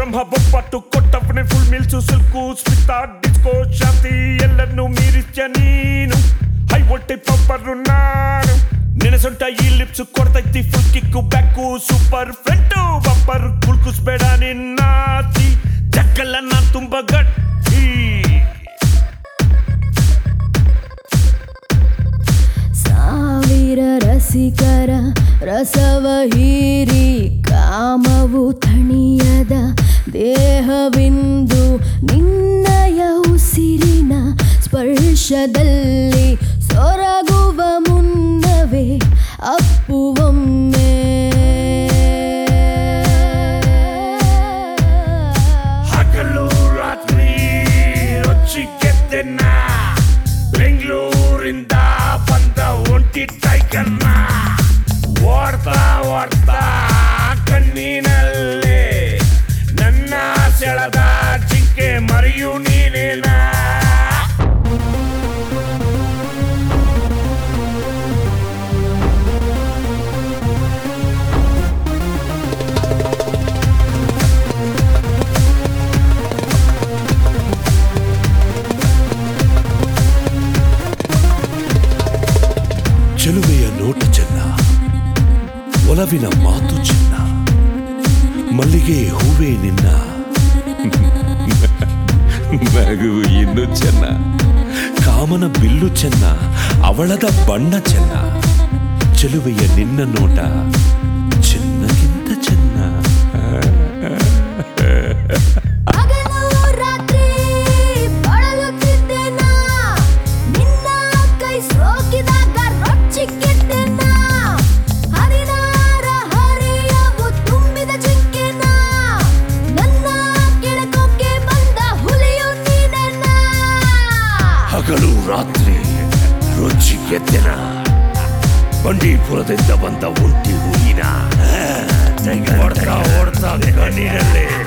ಬ್ರಹ್ಮ ಬೊಪ್ಪಟ್ಟು ಕೊಟ್ಟವನೇ full meals Silk Smitha Disco Shanti ಎಲ್ಲನ್ನು ಮೀರಿಸ್ಯ ನೀನು ಹೈ ಹೊಟ್ಟೆ ಪಂಪರು ನಾನು ನೆನೆಸೊಂಟ ಈ ಲಿಪ್ಸ್ ಕೊಡ್ತೈತಿ full kick back super front bumper ಕುಲ್ಕುಸ್ಬೇಡ ನಿನ್ನಾತಿ ಜಕ್ಕಲ್ಲ ನಾನ್ ತುಂಬ ಗಟ್ಟಿ ಸಾವಿರ ರಸಿಕರ ರಸವ ಹೀರಿ ಕಾಮವು ತಣಿಯದ ದೇಹವಿಂದು ನಿನ್ನಯ ಉಸಿರಿನ ಸ್ಪರ್ಶದಲ್ಲಿ ಸೊರಗುವ ಮುನ್ನವೇ ಅಪ್ಪುವೊಮ್ಮೆ ಹಗಲು ರಾತ್ರಿ ರೊಚ್ಚಿಗೆದ್ದೆನ್ನ ಬೆಂಗಳೂರಿಂದ ಬಂದ ಒಂಟಿ ಟೈಗರ್ನ ಓಡ್ತಾ ಓಡ್ತಾ ಕಣ್ಣಿನಲ್ಲಿ ನನ್ನ ಸೆಳೆದ ಜಿಂಕೆ ಮರಿಯು ನೀನೇನಾ ಚೆಲುವೆಯ ನೋಟ ಚೆನ್ನ ಒಲವಿನ ಮಾತು ಚೆನ್ನ ಮಲ್ಲಿಗೆ ಹೂವೇ ನಿನ್ನ ನಗು ಇನ್ನು ಚೆನ್ನ ಕಾಮನ ಬಿಲ್ಲು ಚೆನ್ನ ಅವಳದ ಬಣ್ಣ ಚೆನ್ನ ಚೆಲುವೆಯ ನಿನ್ನ ನೋಟ ಚೆನ್ನಗಿಂತ ಚೆನ್ನ ಹಗಲು ರಾತ್ರಿ ಬಳಲುತ್ತಿದ್ದೆನ ನಿನ್ನ ಕೈ ಸೋಕಿದಾಗ ರೊಚ್ಚಿಗೆದ್ದೆನ ಹರಿನಾರ ಹರಿಯವು ತುಂಬಿದ ಜಿಂಕೆನ ನನ್ನ ಕೆಳಕೋಕೆ ಬಂದ ಹುಲಿಯು ನೀನೆನ್ನ ಹಗಲು ರಾತ್ರಿ ರುಚಿಗೆದ್ದೆನ ಬಂಡೀಪುರದಿಂದ ಬಂದ ಒಂಟಿ ಹೂವಿನ ಓಡ್ತಾ ಓಡ್ತಾ ಕಣ್ಣೀರಲ್ಲಿ